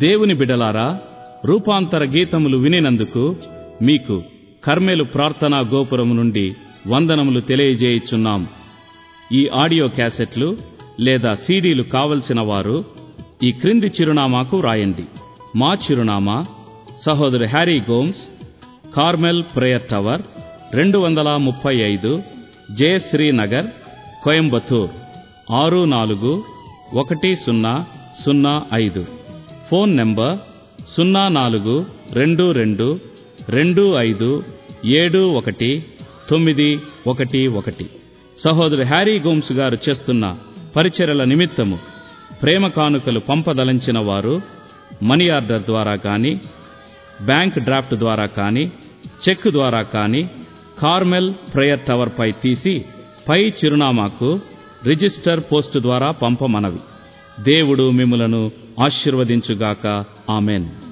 దేవుని బిడలారా రూపాంతర గీతములు వినినందుకు మీకు కర్మెలు ప్రార్థనా గోపురం నుండి వందనములు తెలియజేయుచున్నాం ఈ ఆడియో క్యాసెట్లు లేదా సీడీలు కావలసిన వారు ఈ క్రింది చిరునామాకు రాయండి మా చిరునామా సహోదరు Harry Gomes Carmel prayer tower రెండు వందల ముప్పై ఐదు జయశ్రీ నగర్ కోయంబత్తూర్ ఆరు నాలుగు ఒకటి సున్నా సున్నా ఐదు ఫోన్ నెంబర్ సున్నా నాలుగు రెండు రెండు రెండు ఐదు ఏడు ఒకటి తొమ్మిది ఒకటి ఒకటి సహోదరు హ్యారీ గోమ్స్ గారు చేస్తున్న పరిచర్యల నిమిత్తము ప్రేమ కానుకలు పంపదలంచిన వారు మనీ ఆర్డర్ ద్వారా కానీ బ్యాంక్ డ్రాఫ్ట్ ద్వారా కానీ చెక్ ద్వారా కానీ కార్మెల్ ప్రేయర్ టవర్ పై తీసి పై చిరునామాకు రిజిస్టర్ పోస్ట్ ద్వారా పంపమనవి దేవుడు మిమ్ములను ఆశీర్వదించుగాక ఆమెన్